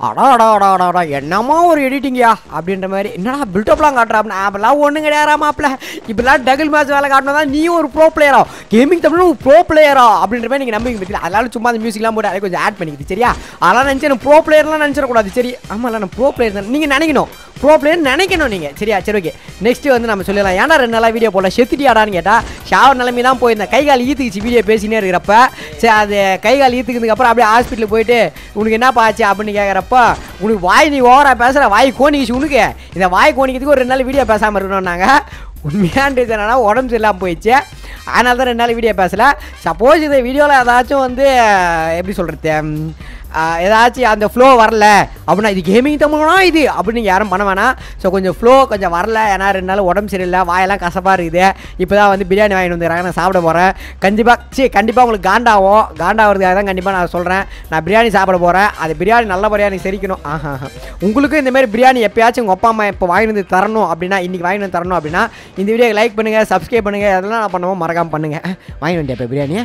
அடா அடா அடா அடா அடா என்னமா ஒரு எடிட்டிங்கயா அப்படின்ற மாதிரி என்னடா பில்டப்லாம் காட்டுறா அப்படின்னா அப்பெல்லாம் ஒன்றும் கிடையாதா மாப்பிள்ள இப்பெல்லாம் டபுள் மேட்ச் வேலை காட்டினா தான் நீ ஒரு ப்ரோ பிளேயரா கேமிங் தமிழ் ஒரு ப்ரோ பிளேயரா அப்படின்ற மாதிரி நீங்கள் நம்பிக்கை பற்றி அதனால சும்மா அந்த மியூசிக்லாம் போட்டு அதை கொஞ்சம் ஆட் பண்ணிக்கிது சரியா அதெல்லாம் நினச்சி நான் ப்ரோ பிளேயர்லாம் நினச்சிடக்கூடாது சரி ஆமாம்ல நான் ப்ரோ பிளேயர் தான் நீங்கள் நினைக்கணும் ப்ரோ பிளேயர் நினைக்கணும் நீங்கள் சரியா சரி ஓகே நெக்ஸ்ட் வந்து நம்ம சொல்லலாம் ஏன்னா ரெண்டு நாளாக வீடியோ போடல செத்துட்டியாடான்னு கேட்டால் ஷாவர் நிலைமை தான் போயிருந்தேன் கை கால் ஈத்துக்குச்சு வீடியோ பேசினே இருக்கிறப்ப சரி அது கை கால் ஈத்துக்கிறதுக்கு அப்புறம் அப்படியே ஹாஸ்பிட்டலுக்கு போயிட்டு உனக்கு என்னப்பா ஆச்சு அப்படின்னு கேட்குறப்ப உனக்கு வாய் நீ ஓவரா பேசுகிற வாய் கோணிக்கிச்சு உனக்கு இந்த வாய் கோணிக்கிறதுக்கு ஒரு ரெண்டு நாள் வீடியோ பேசாமல் இருக்கணும் நாங்கள் உண்மையான்றது என்னன்னா உடம்பு சரியில்லாமல் போயிடுச்சு அதனால தான் ரெண்டு நாள் வீடியோ பேசல சப்போஸ் இந்த வீடியோவில் ஏதாச்சும் வந்து எப்படி சொல்கிறது ஏதாச்சும் அந்த ஃப்ளோ வரல அப்படின்னா இது கேமிங் தமிழா இது அப்படின்னு நீங்கள் யாரும் பண்ண வேணாம் ஸோ கொஞ்சம் ஃப்ளோ கொஞ்சம் வரல ஏன்னா ரெண்டு நாள் உடம்பு சரியில்லை வாயெல்லாம் கசப்பாக இருக்குது இப்போ தான் வந்து பிரியாணி வாங்கிட்டு வந்துடுறாங்க நான் சாப்பிட போகிறேன் கண்டிப்பாக சரி கண்டிப்பாக உங்களுக்கு காண்டாகும் காண்டாகிறதுக்காக தான் கண்டிப்பாக நான் சொல்கிறேன் நான் பிரியாணி சாப்பிட போகிறேன் அது பிரியாணி நல்ல பிரியாணி செரிக்கணும் ஆஹா உங்களுக்கும் இந்த மாதிரி பிரியாணி எப்பயாச்சும் உங்கள் அப்பா அம்மா இப்போ வாங்கிட்டு வந்து தரணும் அப்படின்னா இன்றைக்கி வாங்கிட்டு வந்து தரணும் அப்படின்னா இந்த வீடியோ லைக் பண்ணுங்கள் சப்ஸ்கிரைப் பண்ணுங்கள் அதெல்லாம் நான் பண்ணுவோம் மறக்காமல் பண்ணுங்கள் வாங்கிட்டு வந்துட்டேன் இப்போ பிரியாணியை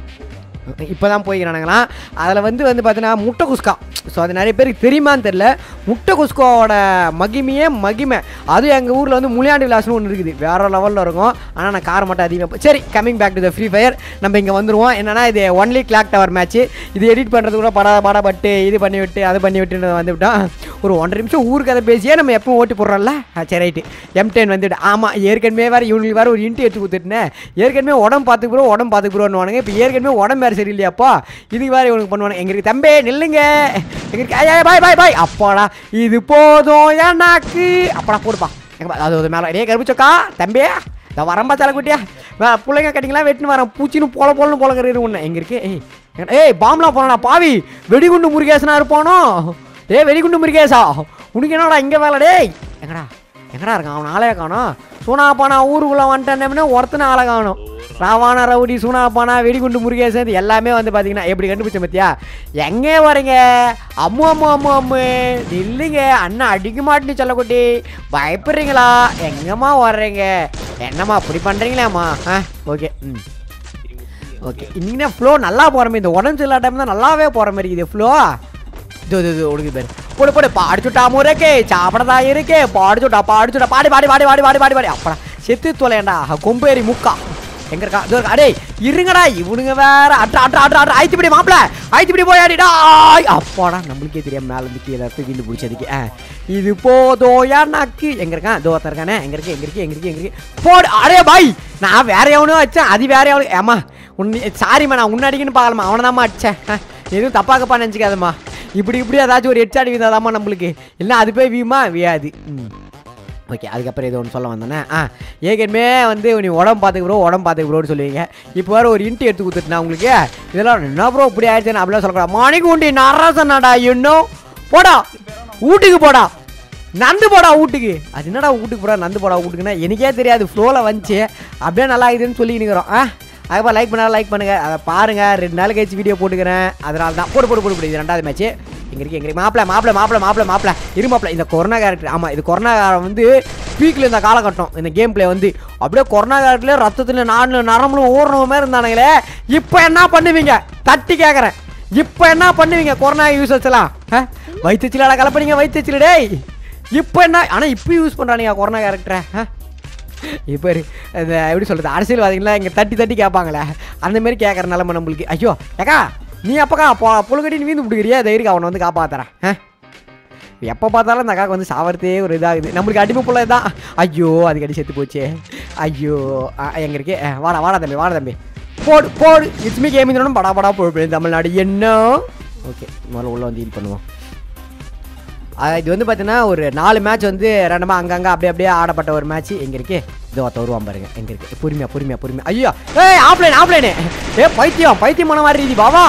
இப்போ தான் போய்க்கிறானுங்களாம் அதில் வந்து வந்து பார்த்தீங்கன்னா முட்டை குஸ்கா ஸோ அது நிறைய பேருக்கு தெரியுமான்னு தெரில முட்டை குஸ்காவோட மகிமையே மகிமை அதுவும் எங்கள் ஊரில் வந்து முளியாண்டி விலாஸ்னு ஒன்று இருக்குது வேறு லெவலில் இருக்கும் ஆனால் நான் காரம் மட்டும் அதிகமாக சரி coming back to the free fire நம்ம இங்கே வந்துடுவோம் என்னன்னா இது ஒன்லி கிளாக் டவர் மேட்ச் இது எடிட் பண்ணுறது கூட பட படப்பட்டு இது பண்ணி விட்டு அது பண்ணி விட்டு வந்துவிட்டோம் ஒரு ஒன்றரை நிமிஷம் ஊர் கதை பேசியே நம்ம எப்பவும் ஓட்டி போடுறோம்ல ஆ, சரி ரைட்டு எம் டென் வந்துவிட்டு ஆமாம் ஏற்கனவே வேறு இவங்களுக்கு வேறு ஒரு இன்ட்டு எடுத்து கொடுத்துட்டேன் ஏற்கனவே உடம்பு பார்த்துக்கு ப்ரோ உடம்பு பார்த்துக்கு ப்ரோன்னு இப்போ ஏற்கனவே உடம்பு வேறு சரியில்லையாப்பா இதுக்கு வேறு இவனுக்கு பண்ணுவானு எங்களுக்கு தம்பே நில்லுங்க எங்களுக்கு ஐயா பாய் பாய் பாய் அப்பாடா இது போதும் எனக்கு அப்படா போடுப்பா எங்க பா- அது ஒரு மேலே டே கருப்பிச்சோக்கா தம்பி இந்த வரம்பா தலைக்குட்டியா வே பிள்ளைங்க கட்டிங்களா வெட்டுன்னு வரேன் பூச்சின்னு போல போலன்னு போலங்கிறது ஒன்று எங்கே இருக்கு ஏய் எங்க- ஏய் பாம்லாம் போனா பாவி வெடிகுண்டு முருகேசனா இருப்பானோ டேய் வெடிகுண்டு முருகேசா உனக்கு என்னடா இங்கே வேலை டேய் எங்கடா எங்கடா இருக்கான் அவன் ஆளே காணோம் சூனாப்பானா ஊருக்குள்ளே வந்துட்டேன்னு ஒருத்தனை ஆளை காணும் ராவான ரவுடி சூனாப்பானா வெடிகுண்டு முருகேசன் இது எல்லாமே வந்து பார்த்தீங்கன்னா எப்படி கண்டுபிடிச்ச பத்தியா எங்கே வரீங்க அம்மு அம்மு அம்மு அம்மு இல்லைங்க அண்ணா அடிக்க மாட்டேன்னு சொல்லக்குட்டி பயப்படுறீங்களா எங்கம்மா வர்றீங்க என்னம்மா அப்படி பண்ணுறீங்களாம்மா ஆ ஓகே ம் ஓகே இன்னைக்கு ஃப்ளோ நல்லா போகிற மாதிரி இந்த உடம்பு சரியில்லா டைம் தான் நல்லாவே போகிற மாதிரி இது ஃப்ளோ இது இது இது ஒடுக்கு பேர் போடு போடு பாடிச்சுட்டா முறைக்கே சாப்பிடதா இருக்கே பாடிச்சுட்டா பாடிச்சுட்டா பாடி பாடி பாடி பாடி பாடி பாடி பாடி அப்படா செத்து தொலையண்டா கொம்பேரி முக்கா எங்க இருக்கா இதோ இருக்கா அடேய் இருங்கடா இவனுங்க வேற அட்ரா அட்ரா அட்ரா அட்ரா ஆயித்து பிடி மாப்பிள ஆயித்து பிடி போய் அடிடா ஆய் அப்பாடா நம்மளுக்கே தெரியாம மேல இருந்து கீழே இருந்து வீண்டு பிடிச்சதுக்கு ஆ இது போதோயா நாக்கு எங்க இருக்கான் தோத்த இருக்கானே எங்க இருக்கு எங்க இருக்கு எங்க இருக்கு எங்க இருக்கு போடு அடே பாய் நான் வேற எவனோ வச்சேன் அது வேற எவனோ ஏமா உன்னை சாரிம்மா நான் உன்னடிக்குன்னு பார்க்கலாமா அவனை தான்மா அடிச்சேன் ஆ, எதுவும் தப்பாக்கப்பா நினச்சிக்காதம்மா இப்படி இப்படி ஏதாச்சும் ஒரு ஹெட்ஷாட் வீதாதாம்மா நம்மளுக்கு இல்லை அது போய் வீமா வியாது ம் ஓகே அதுக்கப்புறம் ஏதோ ஒன்று சொல்ல வந்தேனே ஆ ஏற்கனவே வந்து நீ உடம்பு பார்த்துக்கு ப்ரோ உடம்பு பார்த்துக்கு ப்ரோன்னு சொல்லுவீங்க இப்போ வேறு ஒரு இன்ட்டு எடுத்து கொடுத்துட்டுனா உங்களுக்கு இதெல்லாம் என்ன ப்ரோ இப்படி ஆயிடுச்சுன்னு அப்படிலாம் சொல்லக்கூடாது மாணிக்கு உண்டி நரசனாடா இன்னும் போடா வீட்டுக்கு போடா நந்து போடா வீட்டுக்கு அது என்னடா வீட்டுக்கு போடா நந்து போடா வீட்டுக்குன்னா எனக்கே தெரியாது ஃப்ளோவில் வந்துச்சு அப்படியே நல்லா இருக்குதுன்னு சொல்லிக்கிறோம் ஆ அதுக்கப்புறம் லைக் பண்ணாலும் லைக் பண்ணுங்கள் அதை பாருங்கள் ரெண்டு நாள் கழிச்சு வீடியோ போட்டுக்கிறேன் அதனால தான் போடு போடு போடு போடு இது ரெண்டாவது மேட்ச்சு எங்க இருக்கு எங்க இருக்கு மாப்பிள மாப்பிள மாப்பிள மாப்பிள மாப்பிள இரு மாப்பிள இந்த கொரோனா கேரக்டர் ஆமாம் இது கொரோனா காலம் வந்து பீக்கில் இந்த காலகட்டம் இந்த கேம் பிளே வந்து அப்படியே கொரோனா காலத்துல ரத்தத்தில் நாலு நரம்புலும் ஓடுற மாதிரி இருந்தானுங்களே இப்போ என்ன பண்ணுவீங்க தட்டி கேட்குறேன் இப்போ என்ன பண்ணுவீங்க கொரோனா யூசர்ஸ் எல்லாம் வயிற்றுச்சிலாடா கலப்பனீங்க வயிற்றுச்சில டேய் இப்போ என்ன ஆனால் இப்போ யூஸ் பண்ணுறானுங்க கொரோனா கேரக்டரை இப்போ இரு, இந்த எப்படி சொல்கிறது அரசியல்வாதிகளா இங்கே தட்டி தட்டி கேட்பாங்களே அந்த மாதிரி கேட்குற நிலமை நம்மளுக்கு ஐயோ ஏக்கா நீ அப்பக்கா பொ புழுகட்டி வீந்து விட்டுக்கிறியா தைரியம் அவனை வந்து காப்பாத்துறேன் ஆ எப்போ பார்த்தாலும் அந்த அக்காவுக்கு வந்து சாவறதே ஒரு இதாகுது நம்மளுக்கு அடிமை புள்ள தான் ஐயோ அதுக்கு அடி செத்து போச்சே ஐயோ எங்கே இருக்கே ஆ, வாடா வாடா தம்பி வாடா தம்பி போடு போடு இட்ஸ்மி கேமிங் படா படா போடு தமிழ்நாடு என்ன ஓகே முதல்ல உள்ளே வந்து இது பண்ணுவோம் ஆ, இது வந்து பார்த்தீங்கன்னா ஒரு நாலு மேட்ச் வந்து ரெண்டமா அங்கங்கே அப்படியே அப்படியே ஆடப்பட்ட ஒரு மேட்ச் எங்கே இருக்கு இதோ ஒருத்த வருவான் பாருங்க எங்கே இருக்கு பொறுமையா பொறுமையா பொறுமையா ஐயோ ஏய் ஆஃப்லைன் ஆஃப்லைனு ஏ பைத்தியம் பைத்தியமான மாதிரி இது பாவா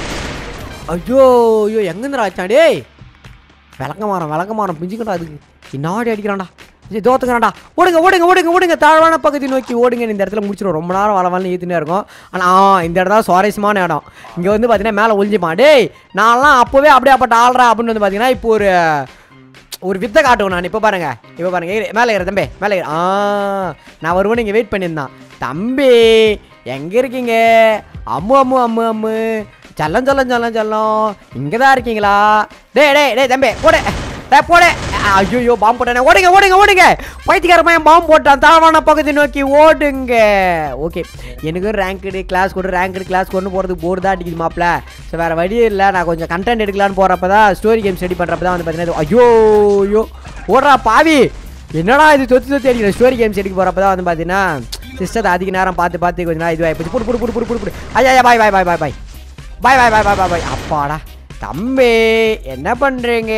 ஐயோ ஐயோ எங்கேருந்துடா ஆச்சான் டேய் விளக்க மாறம் விளக்க மாறம் பிஞ்சுக்கடா அதுக்கு இன்னாடி அடிக்கிறான்டா இது தோத்துக்கிறான்டா ஓடுங்க ஓடுங்க ஓடுங்க ஓடுங்க தாழ்வான பக்கத்தை நோக்கி ஓடுங்க இந்த இடத்துல முடிச்சிடும் ரொம்ப நேரம் வள வளன்னு ஏற்றினே இருக்கும் ஆனால் இந்த இடம் தான் சுவாரஸ்யமான இடம் இங்கே வந்து பார்த்தீங்கன்னா மேலே ஒழிஞ்சிப்பான் டேய் நான்லாம் அப்போவே அப்படியே அப்பட்ட ஆள்றா அப்படின்னு வந்து பார்த்தீங்கன்னா இப்போ ஒரு ஒரு வித்தை காட்டுவோம் நான் இப்போ பாருங்க இப்போ பாருங்க ஏறு, மேலே ஏற தம்பி மேலே ஏறு. ஆ நான் வருவேன் நீங்கள் வெயிட் பண்ணியிருந்தான் தம்பி எங்கே இருக்கீங்க அம்மு அம்மு அம்மு அம்மு செல்லம் செல்லம் செல்லம் செல்லம் இங்கே தான் இருக்கீங்களா டேய் டேய் டேய் தம்பி போடு டேய் போடு ஐயோ பாம்பு போட்டானே ஓடுங்க ஓடுங்க ஓடுங்க பைத்தியக்கார பையன் பாம்பு போட்டான் தாழ்வான பகுதி நோக்கி ஓடுங்க ஓகே எனக்கு ரேங்க்டு கிளாஸ் கொடு ரேங்க்டு கிளாஸ் கொண்டு போகிறதுக்கு போர்டு தான் அடிக்குது மாப்பிள்ள ஸோ வேறு வழி இல்லை நான் கொஞ்சம் கண்டென்ட் எடுக்கலான்னு போகிறப்ப தான் ஸ்டோரி கேம் ஸ்டடி பண்ணுறப்ப தான் வந்து பார்த்தீங்கன்னா ஐயோ ஐயோ ஓடுறா பாவி என்னடா இது தொத்து தொத்தி அடிக்கிற ஸ்டோரி கேம்ஸ் எடுக்க போகிறப்ப தான் வந்து பார்த்தீங்கன்னா சிஸ்டத்தை அதிக நேரம் பார்த்து பார்த்து கொஞ்சம் நேரம் இதுவாகி போச்சு புடு புடு புடு புடு புடு புடு ஐயா பாய் பாய் பாய் பாய் பாய் பாய் பாய் பாய் பாய் பாய் பாய் அப்பாடா தம்பி என்ன பண்ணுறீங்க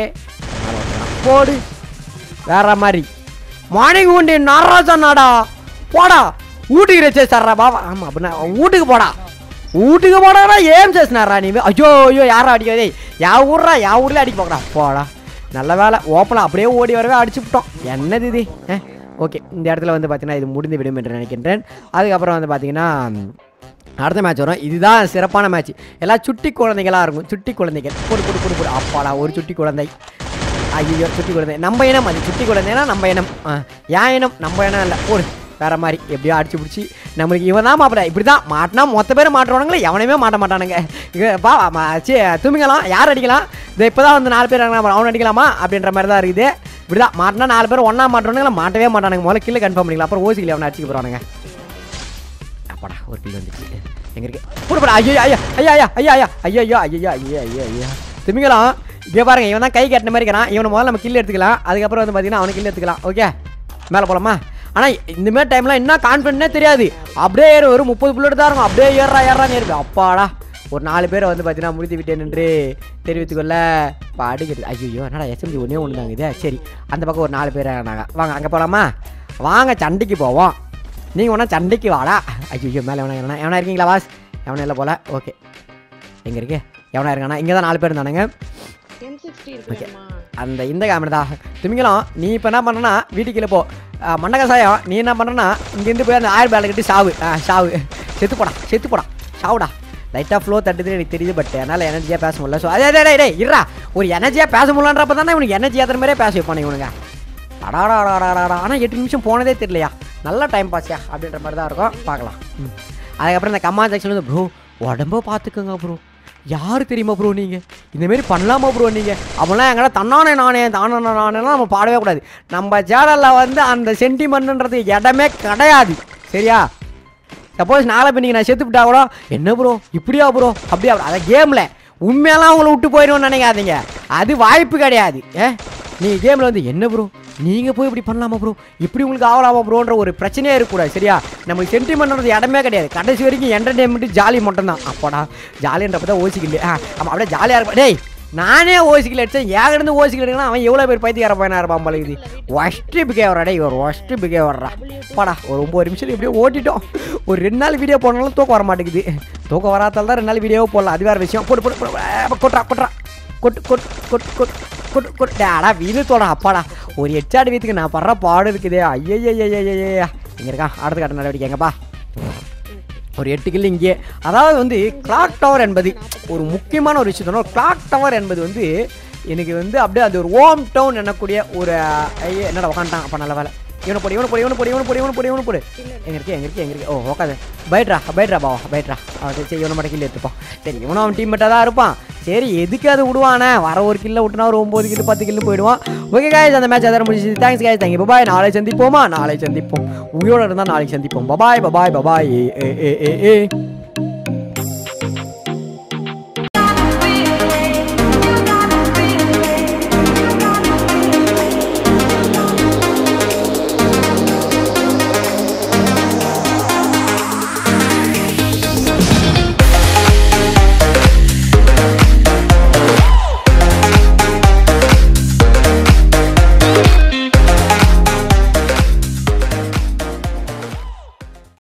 போடு வேற மாதிரி மார்னிங் உண்டு நரசனாடா போடா வீட்டுக்கு ரச்சே சார்ரா பாபா ஆமாம் அப்படின்னா வீட்டுக்கு போடா வீட்டுக்கு போடாடா ஏம் சேசினாரா நீ ஐயோ ஐயோ யாரா அடிக்காதே யா ஊர்ரா யா ஊர்ல அடிக்க போகடா போடா நல்ல வேலை ஓப்பனா அப்படியே ஓடி வரவே அடிச்சு விட்டோம் என்னது இது ஓகே இந்த இடத்துல வந்து பார்த்தீங்கன்னா இது முடிந்து விடும் என்று நினைக்கின்றேன் அதுக்கப்புறம் வந்து பார்த்தீங்கன்னா அடுத்த மேட்ச் வரும் இதுதான் சிறப்பான மேட்ச் எல்லாம் சுட்டி குழந்தைகளா இருக்கும் சுட்டி குழந்தைகள் போடு போடு போடு போடு அப்பாடா ஒரு சுட்டி குழந்தை ஐயோ சுட்டி குழந்தை நம்ம இனம் அது சுட்டி குழந்தைனா நம்ம இனம் ஆ, என் இனம் நம்ம இனம் இல்லை ஒரு வேற மாதிரி எப்படியோ அடிச்சு பிடிச்சி நம்மளுக்கு இவன் தான் மாப்பிட இப்படி தான் மாட்டினா மொத்த பேர் மாட்டுறவனுங்களே எவனையுமே மாட்ட மாட்டானுங்க இங்க பா மா- சி துமிங்கலாம் யார் அடிக்கலாம் இது இப்போ தான் வந்து நாலு பேர் இறங்குனா அவன் அடிக்கலாமா அப்படின்ற மாதிரி தான் இருக்குது இப்படி தான் மாட்டினா நாலு பேர் ஒன்றா மாட்டுறவனுங்கள மாட்டவே மாட்டானுங்க முதல்ல கில்ல கன்ஃபார்ம் பண்ணிக்கலாம் அப்புறம் ஓசிக்கல அவனை அடிச்சுக்க போகிறானுங்க அப்பாடா ஒரு கில் வந்துச்சு எங்க இருக்கு போடு ஐயோ ஐயா ஐயா ஐயா ஐயா ஐயா ஐயோ ஐயோ ஐயோ ஐயோ ஐயோ ஐயா திமிங்கலாம் இங்கே பாருங்க இவன் தான் கை கட்டின மாதிரி இருக்கிறான் இவனை முதல்ல நம்ம கில் எடுத்துக்கலாம் அதுக்கப்புறம் வந்து பார்த்தீங்கன்னா அவனுக்கு கில் எடுத்துக்கலாம் ஓகே மேலே போலாமா ஆனால் இந்த மாதிரி டைம்லாம் என்ன கான்ஃபிடென்ட்னே தெரியாது அப்படியே ஏறு ஒரு முப்பது புல்லட் தான் இருக்கும் அப்படியே ஏறா ஏறான்னு ஏறு அப்பாடா ஒரு நாலு பேரை வந்து பார்த்தீங்கன்னா முடித்து விட்டேன் என்று தெரிவித்துக்கொள்ள இப்போ அடிக்கிறது ஐயோ என்னடா எஸ்எம்ஜி ஒன்றே ஒன்று தாங்க இதே சரி அந்த பக்கம் ஒரு நாலு பேர் நாங்கள் வாங்க அங்கே போகலாமா வாங்க சண்டைக்கு போவோம் நீங்கள் வேணா சண்டைக்கு வாடா ஐயோ மேலே எவனா எவனா எவனா இருக்கீங்களா வாஸ் எவனா இல்லை போல ஓகே எங்கே இருக்கு எவனா இருக்கானா இங்கே தான் நாலு பேர் இருந்தானுங்க எம் சிக்ஸ்டி இருக்குமா அந்த இந்த கேமரா தான் திமிங்கலம் நீ இப்போ என்ன பண்ணுறனா வீட்டுக்குள்ள போ ஆ, மண்ட கசாயம் நீ என்ன பண்ணுறனா இங்கேருந்து போய் அந்த ஆயிரம் பேலை கட்டி சாவு ஆ சாவு செத்து போடா செத்து போடா சாவுடா லைட்டாக ஃப்ளோ தட்டுது எனக்கு தெரியுது பட் என்னால் எனர்ஜியாக பேச முடியல ஸோ அதே டே டே இருடா ஒரு எனர்ஜியாக பேச முடியலன்றப்ப தானே இவனுக்கு எனர்ஜி ஏற்றுற மாதிரியே பேச வைப்பானே இவனுங்க அடாடாடாடாடா ஆனால் எட்டு நிமிஷம் போனதே தெரியலையா நல்ல டைம் பாஸ்யா அப்படின்ற மாதிரி தான் இருக்கும் பார்க்கலாம் ம். அதுக்கப்புறம் இந்த கம்மா செக்ஷன் வந்து ப்ரோ உடம்ப பார்த்துக்கோங்க ப்ரோ யார் தெரியுமா ப்ரோ நீங்கள் இந்தமாரி பண்ணலாமா ப்ரோ நீங்கள் அவன்லாம் எங்கடா தன்னானே நானே தானே நானேலாம் நம்ம பாடவே கூடாது நம்ம சேனலில் வந்து அந்த சென்டிமெண்ட்ன்றது இடமே கிடையாது சரியா சப்போஸ் நாளை இப்போ நீங்கள் நான் செத்துவிட்டா கூட என்ன ப்ரோ இப்படியா ப்ரோ அப்படியா bro? அதை கேமில் உண்மையெல்லாம் உங்களை விட்டு போயிடுவோம்னு நினைக்காதீங்க அது வாய்ப்பு கிடையாது ஏ நீங்கள் கேமில் வந்து என்ன ப்ரோ நீங்கள் போய் இப்படி பண்ணலாமா ப்ரோ இப்படி உங்களுக்கு ஆகலாமா ப்ரோன்ற ஒரு பிரச்சனையே இருக்கக்கூடாது சரியா நமக்கு சென்டிமெண்ட்றது இடமே கிடையாது கடைசி வரைக்கும் என்டர்டைன்மெண்ட் ஜாலி மட்டும்தான் அப்போடா ஜாலின்றப்ப தான் ஓசிக்கல ஆ ஆமாம் அப்படியே ஜாலியாக இருப்பா டேய் நானே ஓசிக்கல அடிச்சேன் ஏகிருந்து ஓசிக்கல எடுக்கலாம் அவன் எவ்வளோ பேர் பைத்தியக்கார பையனா இருப்பான் போல இது ஒஸ்ட்டு பிகேவரா டே இவர் ஒஸ்ட்டு பிகேவரா பாடா ஒரு ஒம்பது நிமிஷம் இப்படியே ஓட்டிட்டோம் ஒரு ரெண்டு நாள் வீடியோ போனாலும் தூக்கம் வர மாட்டேங்குது தூக்கம் வராதால தான் ரெண்டு நாள் வீடியோவும் போடலாம் அது வேறு விஷயம் போட்டு போட்டு போட்டு ஆ, கொட்டுறா கொட்டுறா கொட்டு கொட்டு கொட்டு கொட்டு கொட்டு கொட்டு ஆடா வீடு தோடா அப்பாடா ஒரு எச்சாடு வீட்டுக்கு நான் படுற பாடு இருக்குதே ஐயய்யா இங்கே இருக்கான் அடுத்த கட்ட நடவடிக்கை எங்கப்பா ஒரு எட்டு கிலோ இங்கே அதாவது வந்து கிளாக் டவர் என்பது ஒரு முக்கியமான ஒரு விஷயம் சொன்னோம் கிளாக் டவர் என்பது வந்து எனக்கு வந்து அப்படியே அது ஒரு ஓம் டவுன் என்னக்கூடிய ஒரு ஐயே என்னடா உக்காண்டான் அப்போ நல்ல வேலை இவனை போடு இவனை போடு இவனை போடு இவனை போடு இவனை போடு இவனை போடு எங்க இருக்கு எங்க இருக்கு எங்க இருக்கு ஓ உக்காது பைட்ரா பைட்ரா பாவா பைட்ரா அவன் சரி இவனை மட்டும் கில்லு எடுத்துப்பான் சரி இவனும் அவன் டீம் தான் இருப்பான் சரி எதுக்கு அது விடுவானே வர ஒரு கில்ல விட்டுனா ஒரு ஒம்பது கிலோ பத்து கிலோ போயிடுவான் ஓகே காய்ஸ் அந்த மேட்ச் அதான் முடிஞ்சு தேங்க்ஸ் காய்ஸ் தேங்க்யூ பபாய் நாளை சந்திப்போமா நாளை சந்திப்போம் உயிரோட இருந்தால் நாளைக்கு சந்திப்போம் பபாய் பபாய் பபாய் ஏ ஏ ஏ ஏ